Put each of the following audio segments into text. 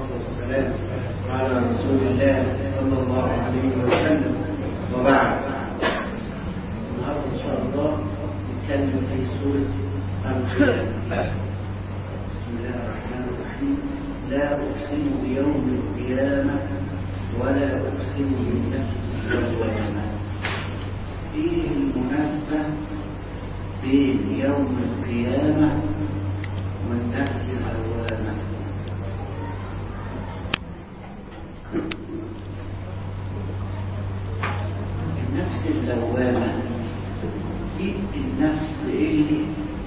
والسلام على رسول الله صلى الله عليه وسلم وبعد النهارده ان شاء الله نتكلم في سوره القيامه بسم الله الرحمن الرحيم لا اقسم بيوم القيامه ولا اقسم بالنفس اللوامه ايه المناسبه بين يوم القيامه والنفس اللوامه النفس اللوامة دي النفس اللي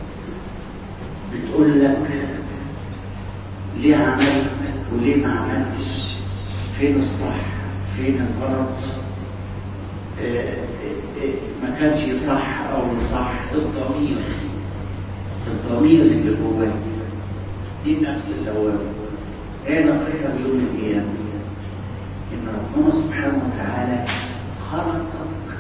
بتقول لك ليه عملت وليه ما عملتش فين الصح فين الغلط آه، آه، آه، ما كانش صح او صح الضمير الضمير اللي جواك دي النفس اللوامة ايه الفكرة بيوم القيامة ان ربنا سبحانه وتعالى خلقك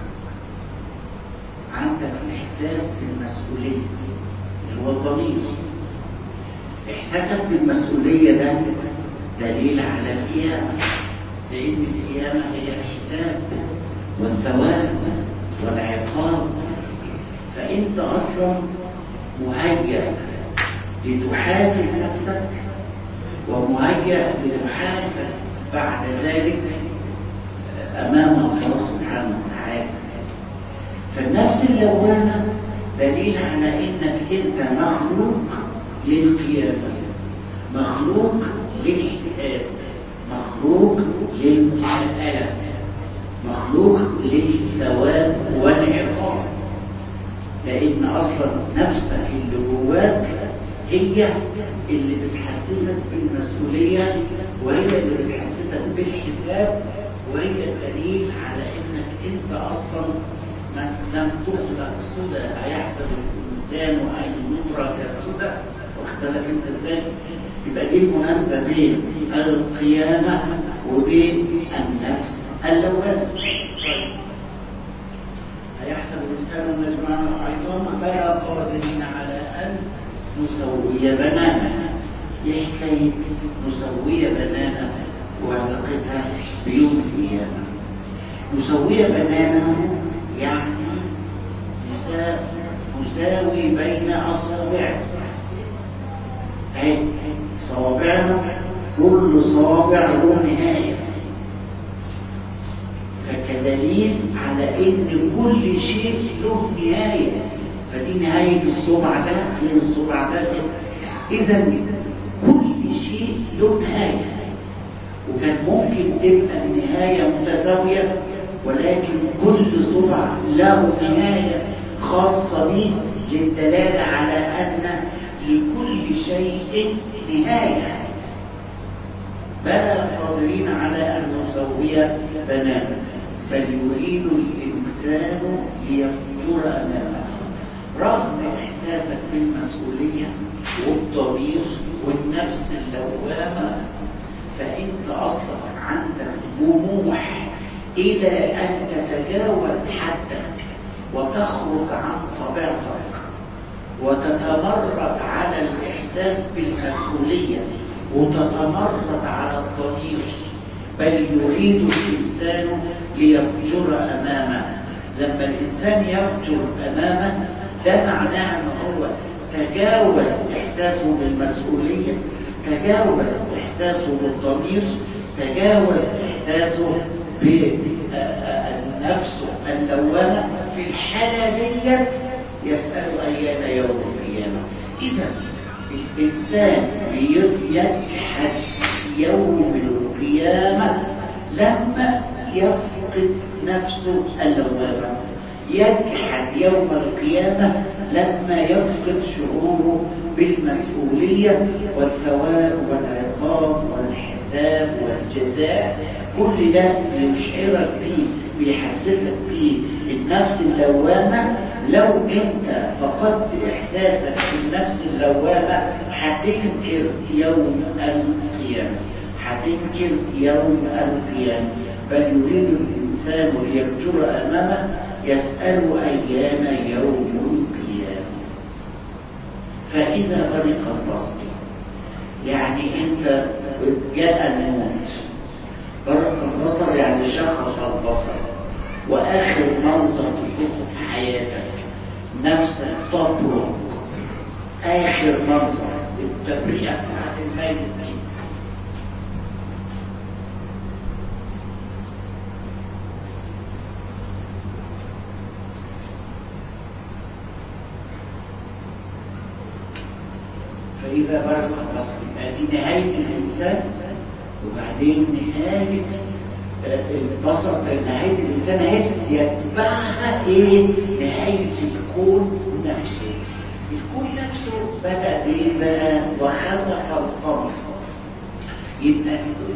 عندك احساس بالمسؤوليه اللي هو الضمير احساسك بالمسؤوليه ده دليل على القيامه لان القيامه هي الحساب والثواب والعقاب فانت اصلا مهيأ لتحاسب نفسك ومهيأ لتحاسب بعد ذلك أمام الله سبحانه وتعالى فالنفس اللوامة دليل على إنك أنت مخلوق للقيامة مخلوق للاحتساب مخلوق للمسألة مخلوق للثواب والعقاب لأن أصلا نفسك اللي جواك هي اللي بتحسسك بالمسؤولية وهي اللي بتحسسك بالحساب وهي دليل على انك انت اصلا ما لم تخلق سدى هيحسب الانسان ان يترك سدى واخد بالك انت ازاي؟ يبقى دي المناسبه بين القيامه وبين النفس اللوامه طيب هيحسب الانسان ان يجمعنا عظاما بلى قادرين على ان نسوي بنانا ايه حكايه نسوي بنانا وعلاقتها بيوم القيامة مسوية بنانه يعني مساوي بين أصابعه أي صوابعنا كل صابع له نهاية فكدليل على ان كل شيء له نهاية فدي نهاية الصبع ده غير الصبع ده اذا كل شيء له نهايه وكان ممكن تبقى النهاية متساوية ولكن كل صبع له نهاية خاصة به للدلالة على أن لكل شيء نهاية بلى قادرين على أن نسوي بنانا بل يريد الإنسان ليفجر أمامه رغم إحساسك بالمسؤولية والضمير والنفس اللوامة فانت اصلا عندك طموح الى ان تتجاوز حدك وتخرج عن طبيعتك وتتمرد على الاحساس بالمسؤوليه وتتمرد على الضمير بل يريد الانسان ليفجر امامه لما الانسان يفجر امامه ده معناه ان هو تجاوز احساسه بالمسؤوليه تجاوز احساسه بالضمير تجاوز احساسه بنفسه اللوامه في الحاله ديت يسال ايام يوم القيامه اذا الانسان يجحد يوم القيامه لما يفقد نفسه اللوامه يجحد يوم القيامه لما يفقد شعوره بالمسؤولية والثواب والعقاب والحساب والجزاء كل ده يشعرك به بيحسسك به النفس اللوامة لو انت فقدت احساسك بالنفس اللوامة هتنكر يوم القيامة هتنكر يوم القيامة بل يريد الانسان ليفجر امامه يسأل ايان يوم القيامة فإذا برق البصر يعني أنت جاء الموت برق البصر يعني شخص البصر واخر منظر تشوفه في حياتك نفسك تبرق اخر منظر التبرئه بتاعت الميت دي فإذا برق البصر دي نهاية الإنسان وبعدين نهاية البصر نهاية الإنسان نهاية يتبعها إيه؟ نهاية الكون نفسه الكون نفسه بدأ بإيه بقى وخسف القمر يبقى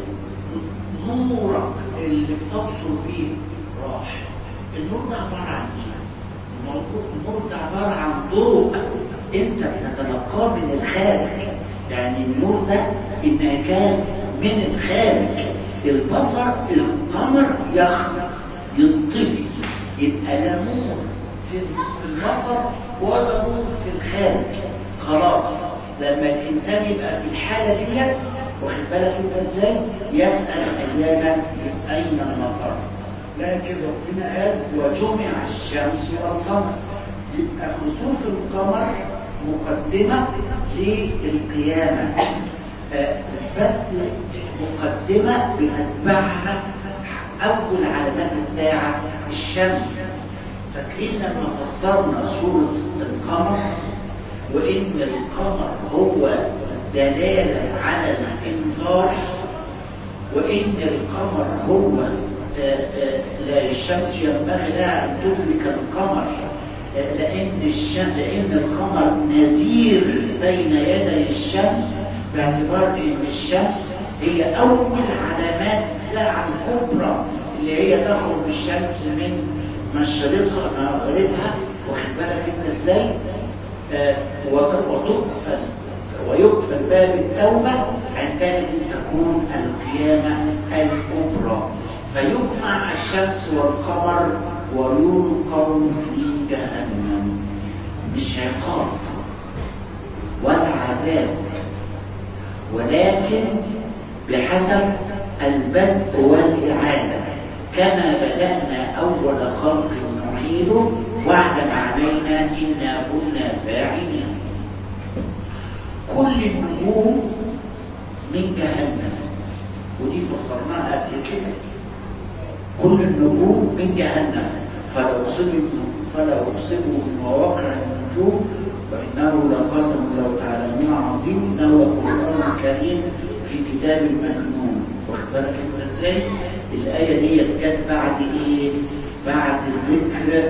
نورك اللي بتبصر بيه راح النور ده عبارة عن إيه؟ النور ده عبارة عن ضوء انت بتتلقاه من الخارج يعني النور ده انعكاس من الخارج البصر القمر يخسر ينطفي يبقى لا نور في البصر ولا نور في الخارج خلاص لما الانسان يبقى في الحاله ديت واخد بالك انت ازاي يسال احيانا اين المطر لكن ربنا قال وجمع الشمس والقمر يبقى خسوف القمر مقدمة للقيامة بس مقدمة بتتبعها أول علامات الساعة الشمس فاكرين لما فسرنا سورة القمر وإن القمر هو دلالة على الإنذار وإن القمر هو لا الشمس ينبغي لها أن تدرك القمر لأن الشمس لأن القمر نذير بين يدي الشمس باعتبار أن الشمس هي أول علامات الساعة الكبرى اللي هي تخرج الشمس من مشرقها مغربها واخد بالك انت ازاي؟ آه وتقفل ويقفل باب التوبة عندئذ تكون القيامة الكبرى فيجمع الشمس والقمر ويلقوا في جهنم مش عقاب ولا عذاب ولكن بحسب البدء والإعادة كما بدأنا أول خلق نعيده وعدا علينا إنا كنا فاعلين كل النجوم من جهنم ودي فسرناها قبل كده كل النجوم من جهنم فلا أقسم فلا أقسم بمواقع النجوم وإنه لقسم لو تعلمون عظيم إنه القرآن الكريم في كتاب المكنون واخد بالك انت ازاي؟ الآية دي جت بعد إيه؟ بعد ذكر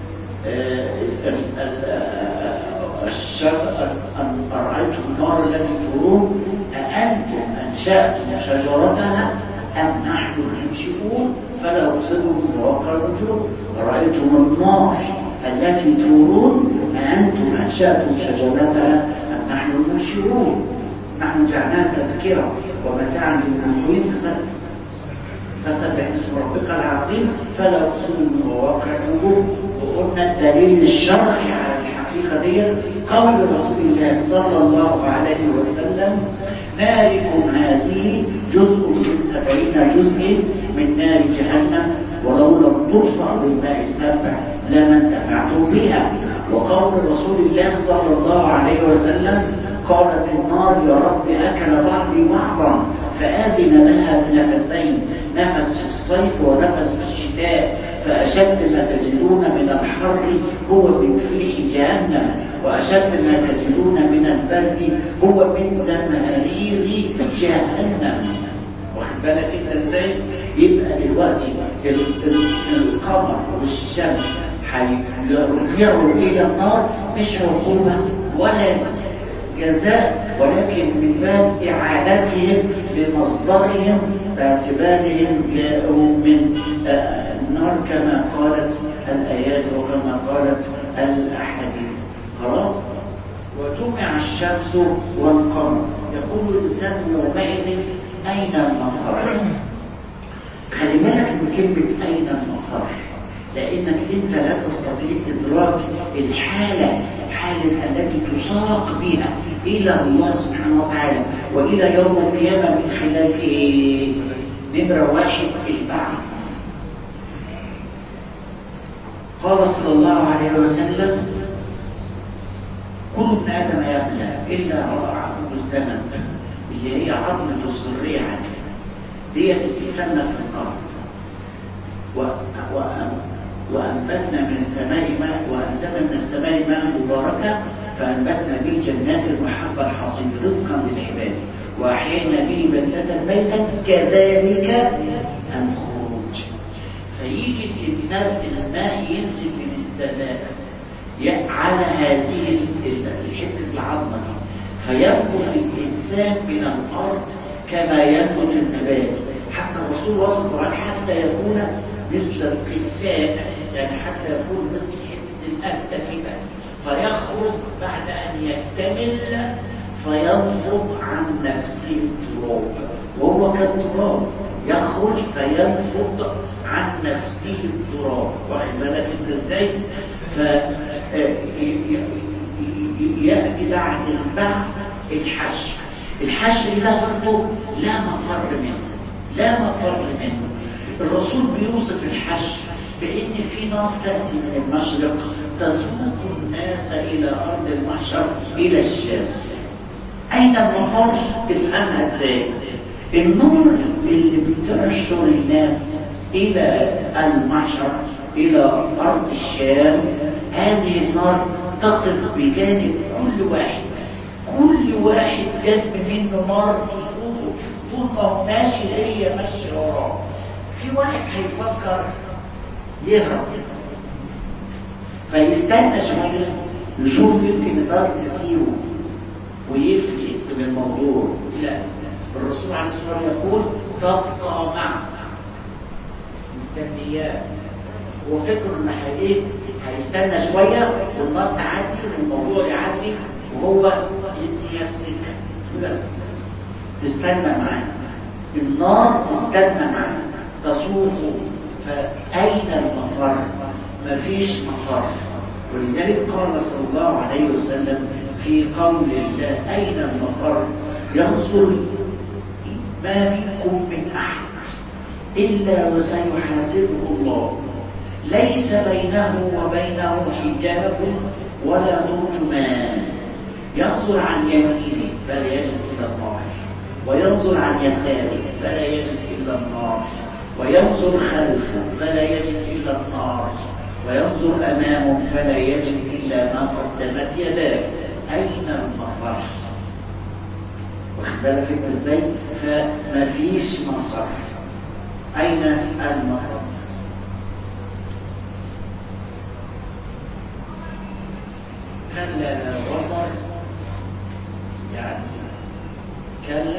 الشر أن أرأيتم النار التي ترون أأنتم أنشأتم شجرتها أم نحن المنشئون فلا أقسم بمواقع النجوم رأيتم النار التي تورون أأنتم أنشأتم شجرتها أم نحن المنشئون نحن جعلناها تذكرة ومتاعا للمقوين فسبح اسم ربك العظيم فلا أقسم بمواقع النجوم وقلنا الدليل الشرعي على الحقيقة دي قول رسول الله صلى الله عليه وسلم ناركم هذه جزء من سبعين جزء من نار جهنم ولو لم ترفع بالماء سبع لما انتفعتم بها وقول رسول الله صلى الله عليه وسلم قالت النار يا رب أكل بعضي بعضا فآذن لها بنفسين نفس في الصيف ونفس في الشتاء فأشد ما تجدون من الحر هو من فيح جهنم وأشد ما تجدون من البرد هو من زمهرير جهنم واخد بالك انت ازاي؟ يبقى دلوقتي القمر والشمس هيرجعوا الى النار مش عقوبه ولا جزاء ولكن من باب اعادتهم لمصدرهم باعتبارهم جاءوا من النار كما قالت الايات وكما قالت الاحاديث خلاص وجمع الشمس والقمر يقول الانسان يومئذ اين المفر خلي بالك من كلمه اين المفر لأنك أنت لا تستطيع إدراك الحالة حالة التي تساق بها إلى الله سبحانه وتعالى وإلى يوم القيامة من خلال إيه؟ نمرة واحد البعث قال صلى الله عليه وسلم كل ابن آدم يبلى إلا عظمة الزمن اللي هي عظمة الذرية ديت تستنى في الأرض و... و... وأنبتنا من السماء ماء وأنزلنا من السماء ماء مباركة فأنبتنا به جنات المحبة الحصيد رزقا للعباد وأحيينا به بلدة ميتا كذلك الخروج فيجي الماء الماء ينزل من السماء على هذه الحته العظمه دي فينبت الانسان من الارض كما ينبت النبات حتى الرسول وصف قال حتى يكون مثل القفاء يعني حتى يكون مثل حته الابته كده فيخرج بعد ان يكتمل فينفض عن نفسه التراب وهو كالتراب يخرج فينفض عن نفسه التراب واخد بالك انت ازاي فيأتي بعد البعث الحشر الحشر ده برضه لا مفر منه لا مفر منه الرسول بيوصف الحشر بان في نار تأتي من المشرق تسوق الناس الى ارض المحشر الى الشام اين المفر تفهمها ازاي النور اللي بتنشر الناس الى المحشر إلى أرض الشام هذه النار تقف بجانب كل واحد كل واحد جنب منه نار تسقطه طول ما هو ماشي هي ماشي وراه في واحد هيفكر يهرب فيستنى شوية يشوف يمكن النار تسيره ويفلت من الموضوع لا الرسول عليه الصلاة والسلام يقول تبقى معه مستنياه هو فكر ان ايه هيستنى شويه والنار تعدي والموضوع يعدي وهو يدي السكه لا تستنى معاه النار تستنى معاه تسوقه فاين المفر مفيش مفر ولذلك قال صلى الله عليه وسلم في قول الله اين المفر ينظر ما منكم من احد الا وسيحاسبه الله ليس بينه وبينه حجاب ولا ترجمان ينظر عن يمينه فلا يجد إلا النار وينظر عن يساره فلا يجد إلا النار وينظر خلفه فلا يجد إلا النار وينظر أمامه فلا يجد إلا ما قدمت يداه أين المفر واخد بالك ازاي فما فيش مفر أين المفر كلا لا وصر يعني كلا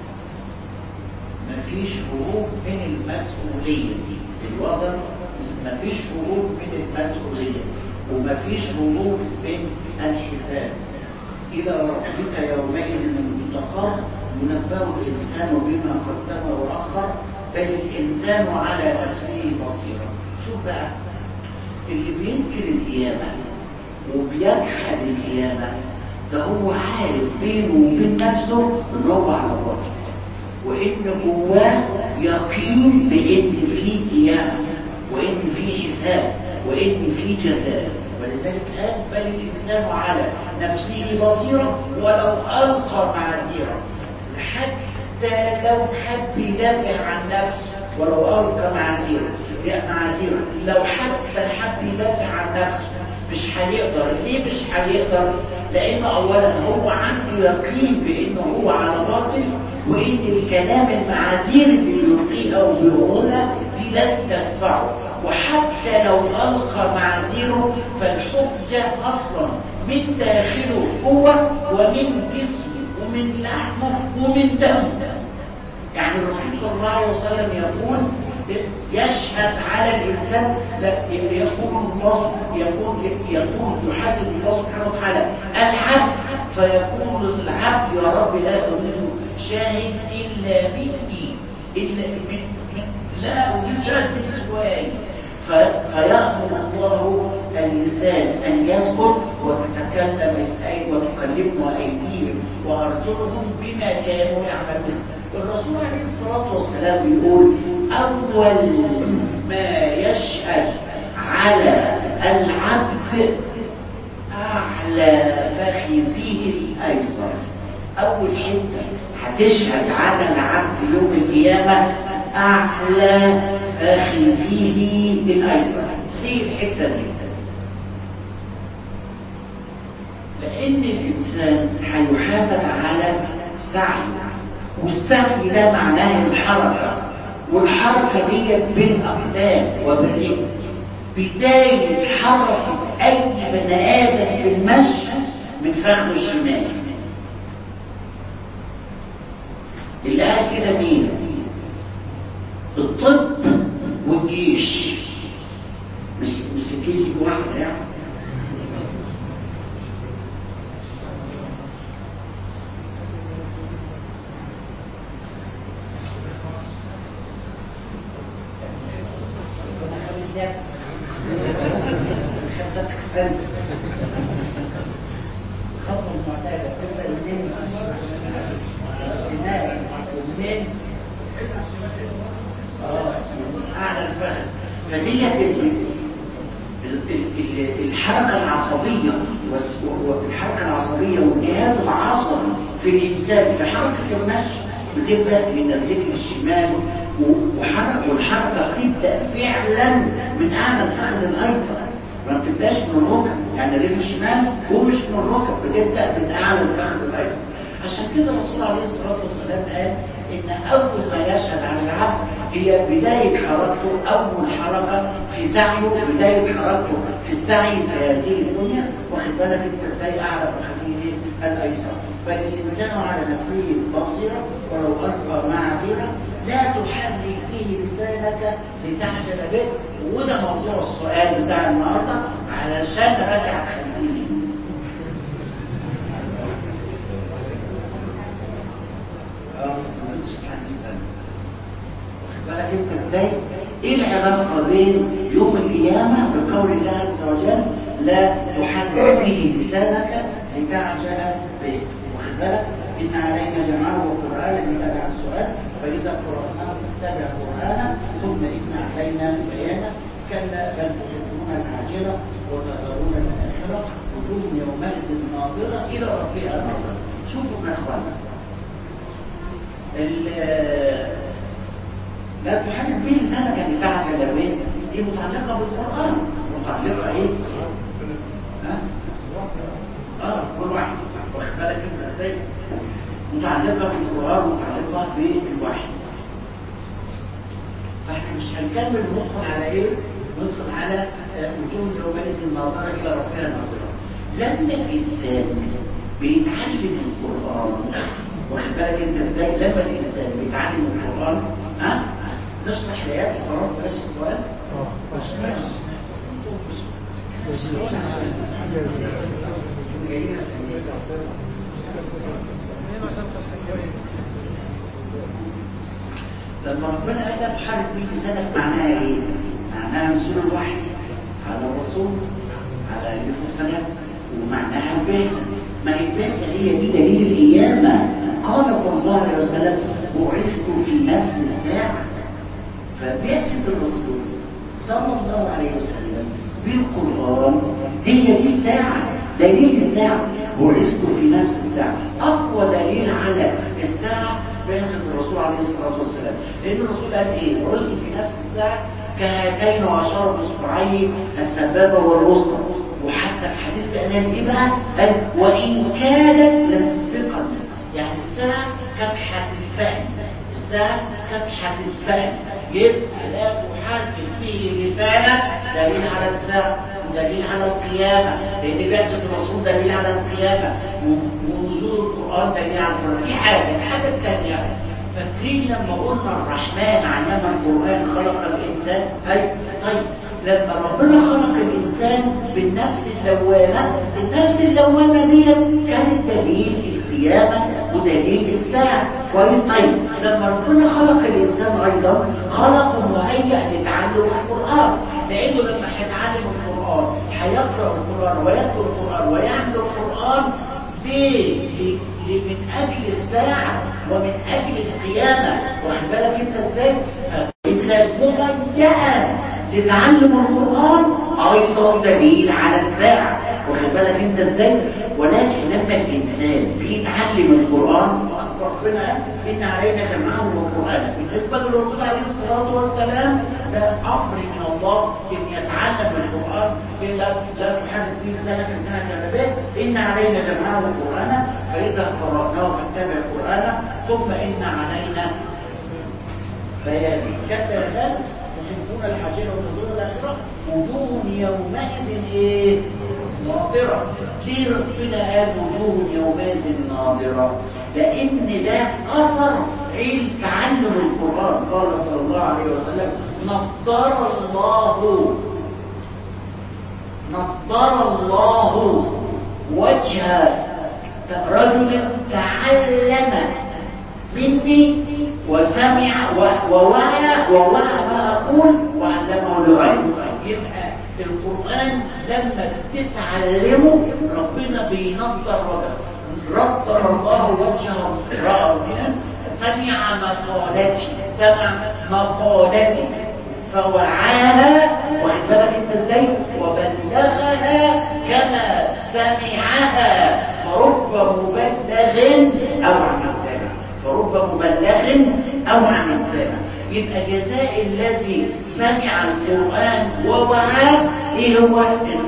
مفيش هروب من المسؤولية الوزن مفيش هروب من المسؤولية ومفيش هروب من الحساب إلى ربك يومئذ المستقر ينبأ الإنسان بما قدم وأخر بل الإنسان على نفسه بصيرا شوف بقى اللي بينكر القيامة وبيجحد القيامة ده هو عارف بينه وبين نفسه ان هو على الوقت وان جواه يقين بان في قيامة وان في حساب وان في جزاء ولذلك قال بل الانسان على نفسه بصيرة ولو القى معاذيره حتى لو حب يدافع عن نفسه ولو القى معاذيره معاذيره لو حتى حب يدافع عن نفسه مش هيقدر ليه مش هيقدر لان اولا هو عنده يقين بانه هو على باطل وان الكلام المعاذير اللي يلقيه او بيقولها دي لن تنفعه وحتى لو القى معاذيره فالحجه اصلا من داخله هو ومن جسمه ومن لحمه ومن دمه يعني الرسول صلى الله عليه وسلم يقول يشهد على الإنسان لا يقول الله يقول يقول يحاسب الله سبحانه وتعالى العبد فيقول العبد يا رب لا أريد شاهد إلا مني إلا من لا أريد شاهد من سواي فيأمر الله اللسان أن يسكت وتتكلم الأيدي وتكلمه أيديهم وأرجلهم بما كانوا يعملون الرسول عليه الصلاة والسلام بيقول أول ما يشهد على العبد أعلى فخذه الأيسر أول حتة هتشهد على العبد يوم القيامة أعلى فخذه الأيسر ليه الحتة دي؟ لأن الإنسان هيحاسب على سعي والسعي ده معناه الحركة والحركة دي بالأقدام وبالرجل بداية حركة أي بني آدم في المشي من فخذ الشمال اللي قال كده مين؟ الطب والجيش مش مش الجيش واحدة يعني خطوة معتادة تبقى الاثنين السنان والاثنين اه اعلى الفخذ فديت الحركة العصبية والحركة العصبية والجهاز العصبي في الإنسان في حركة المشي بتبدأ من الرجل الشمال وحركة والحركة تبدأ فعلا من أعلى الفخذ الأيسر ما بتبداش من الركب يعني الرجل الشمال ومش من الركب بتبدأ من أعلى الفخذ الأيسر عشان كده الرسول عليه الصلاة والسلام قال إن أول ما يشهد على العبد هي بداية حركته أول حركة في سعيه بداية حركته في السعي في هذه الدنيا واخد بالك أنت إزاي أعلى بخليه الأيسر فالإنسان على نفسه بصيرة ولو ألقى معذرة لا تحرك به لسانك لتعجل به وده موضوع السؤال بتاع النهارده علشان راجع خمسين بالك انت ازاي ايه العلاقه بين يوم القيامه بقول الله عز وجل لا تحرك به لسانك لتعجل به واخد بالك ان علينا جمعه وقرانا نتابع السؤال فاذا قراناه نتبع قرانا ثم ان علينا بيانه كلا بل تحبون العاجله وتذرون الاخره وجوه يومئذ ناظره الى ربها ناظره شوفوا يا اخوانا لا تحرك به لسانك ان تعجل به دي متعلقه بالقران متعلقه ايه؟ ها؟ اه كل واحد واخد بالك انت ازاي؟ متعلقه بالقران ومتعلقه بالوحي فاحنا مش هنكمل ندخل على ايه؟ ندخل على وجوه يومئذ ناظره الى ربها ناظره لما الانسان بيتعلم القران واخد بالك انت ازاي لما الانسان بيتعلم القران ها نشرح الايات خلاص بلاش السؤال لما ربنا قال لا تحرك به لسانك معناها ايه؟ معناها نزول الوحي على الرسول على عليه الصلاه والسلام ومعناها البعثه ما هي البعثه هي دي دليل القيامه قال صلى الله عليه وسلم بعثت في نفس الساعه فبعثه الرسول صلى الله عليه وسلم بالقران هي دي الساعه دليل الساعه بعثت في نفس الساعه اقوى دليل على الساعه بعثه الرسول عليه الصلاه والسلام لان الرسول قال ايه بعثت في نفس الساعه كهاتين واشار باصبعيه السبابه والوسطى وحتى في حديث الأمان إيه بقى؟ قال وإن كادت لتسبقا يعني الساعة كانت هتسبقني الساعة كانت هتسبقني يبقى لا تحرك به لسانك دليل على الساعة ودليل على القيامة لأن بعثة الرسول دليل على القيامة ونزول القرآن دليل على القيامة دي حاجة الحاجة الثانية فاكرين لما قلنا الرحمن علم القرآن خلق الإنسان أي طيب لما ربنا خلق الإنسان بالنفس اللوامة النفس اللوامة دي كانت دليل القيامة ودليل الساعة كويس طيب لما ربنا خلق الإنسان أيضا خلقه مهيأ لتعلم القرآن لانه لما هيتعلم القران هيقرا القران ويتلو القران ويعمل القران ليه؟ ليه؟ ليه؟ من اجل الساعه ومن اجل القيامه واخد بالك انت ازاي؟ انت مهيئا لتعلم القران ايضا دليل على الساعه واخد بالك انت ازاي؟ ولكن لما الانسان بيتعلم القران ربنا قال ان علينا جمعه وقرانا بالنسبه للرسول عليه الصلاه والسلام ده امر من الله ان يتعلم القران الا لا تحدث به سنه انها جنبات ان علينا جمعه وقرانا فاذا قراناه فاتبع قرانا ثم ان علينا بيانه كتابات تحبون الحاجين ونزول الاخره وجوه يومئذ ايه ناظرة ليه ربنا قال وجوه يومئذ ناظرة لأن ده أثر علم تعلم القرآن قال صلى الله عليه وسلم نضر الله نضر الله وجه رجل تعلم مني وسمع ووعى ووعى ما أقول وعلمه لغيره يبقى القرآن لما بتتعلمه ربنا بينظر وجهه نظر الله وجهه رأى سمع مقالتي سمع مقالتي فوعاها واخد بالك انت ازاي وبلغها كما سمعها فرب مبلغ او عن سامع فرب مبلغ او عن سامع يبقى جزاء الذي سمع القرآن ووعاه ايه هو أن,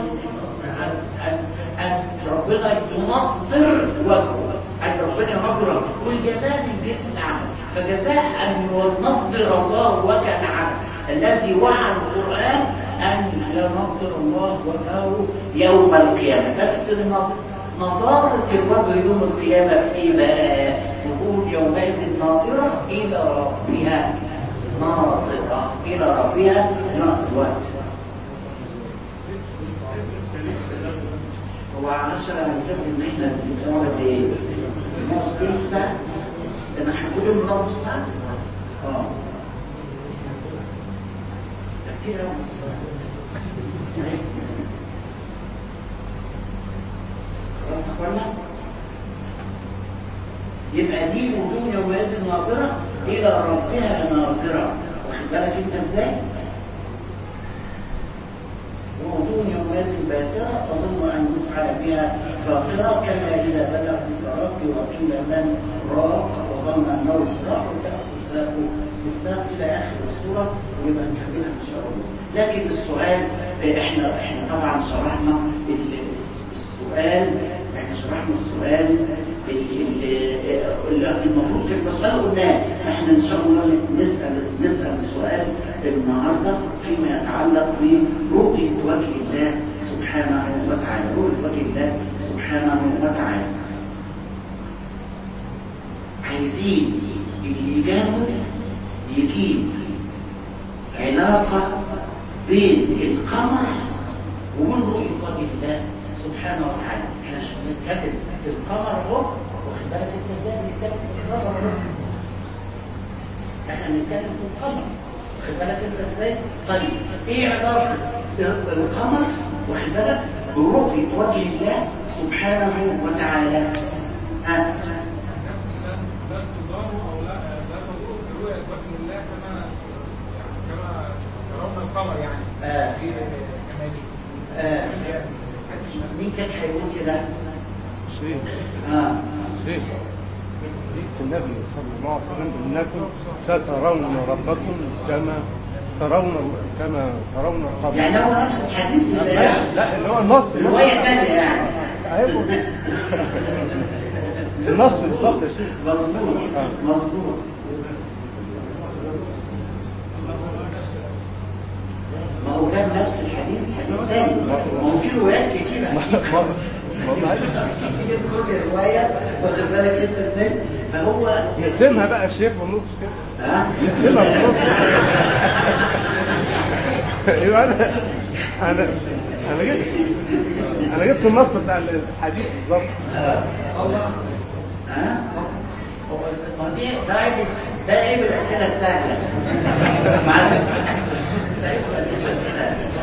أن ربنا ينظر وجهه أن ربنا ينظر والجزاء من جنس العمل فجزاء أن ينظر الله وجه العمل الذي وعى القرآن أن ينظر الله وجهه يوم القيامة بس نظارة الوجه يوم القيامة في بقى تقول يومئذ ناظرة إلى ربها ناظرة إلى ربها ناظرة هو عشرة على أساس إن إحنا بنتمرد إيه؟ نص ساعة لأن إحنا كل يوم نقعد نص ساعة؟ آه كتير أوي نص ساعة خلاص أخوانا؟ يبقى دي وجوه يومئذ ناظرة إلى ربها ناظرة واخد بالك أنت إزاي؟ ووجوه يومئذ باسرة أظن أن يفعل بها فاقرة كما إذا بلغت الفراق وقيل من راق وظن أنه الفراق وتأخذ ذاته بالساق إلى آخر السورة ويبقى نكملها إن شاء الله لكن السؤال إحنا إحنا طبعا شرحنا السؤال إحنا شرحنا السؤال اللي المفروض في السؤال قلناه احنا ان شاء الله نسال نسال السؤال النهارده فيما يتعلق برؤيه وجه الله سبحانه وتعالى رؤيه وجه الله سبحانه وتعالى عايزين اللي يجاوب يجيب علاقه بين القمر وبين رؤيه وجه الله سبحانه وتعالى احنا مش بنتكلم في القمر اهو واخد بالك انت ازاي بنتكلم في القمر اهو احنا بنتكلم في القمر واخد بالك انت ازاي طيب ايه علاقه القمر واخد بالك برؤيه وجه الله سبحانه وتعالى ها القمر يعني آه. في كمالي آه. مين كان هيقول كده؟ شيخ اه شيخ حديث النبي صلى الله عليه وسلم انكم سترون ربكم كما ترون كما ترون القمر يعني هو نفس الحديث اللي لا, لا اللي هو النص رواية ثانية يعني ايوه النص بالظبط يا شيخ مظبوط آه. مظبوط ما هو كان نفس الحديث حديث ثاني ما هو في روايات كتيرة ما- ما- ما- كتير كل رواية واخد بالك انت ازاي فهو نقسمها بقى الشيخ بالنص كده ها نقسمها بالنص ايوه انا انا انا جبت انا جبت النص بتاع الحديث بالظبط ها هو ما دي ده عيب ده عيب الاسئله السهله مع ده عيب الاسئله السهله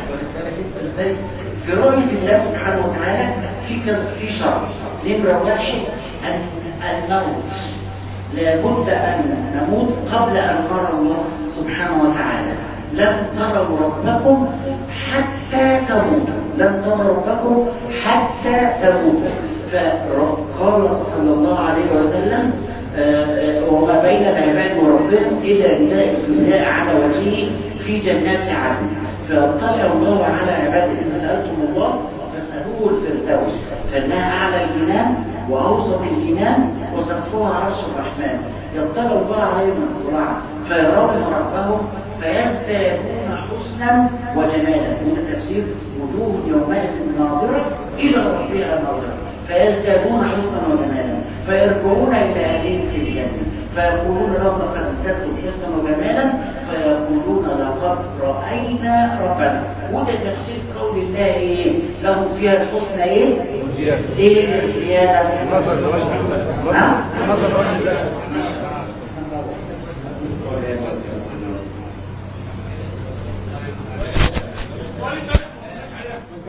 في رؤية الله سبحانه وتعالى في كذا في شرط نمرة واحد أن الموت لابد أن نموت قبل أن نرى الله سبحانه وتعالى لن تروا ربكم حتى تموتوا لن تروا ربكم حتى تموتوا فقال صلى الله عليه وسلم آه، آه، وما بين العباد وربهم إلا نداء الدنيا على وجهه في جنات عدن فاطلع الله على عباده إذا سألتم الله فاسألوه الفردوس فإنها أعلى الجنان وأوسط الجنان وسقفها عرش الرحمن يطلع الله عليهم اطلاعا فيرون ربهم فيزدادون حسنا وجمالا من تفسير وجوه يومئذ ناظرة إلى ربها ناظرة فيزدادون حسنا وجمالا فيرجعون إلى أهلهم في الجنة فيقولون لهم لقد ازددتم حسنا وجمالا فيقولون لقد رأينا ربنا وده تفسير قول الله إيه لهم فيها الحسنى إيه زيادة. إيه الزيادة نظر لوجه الله نعم. نظر لوجه الله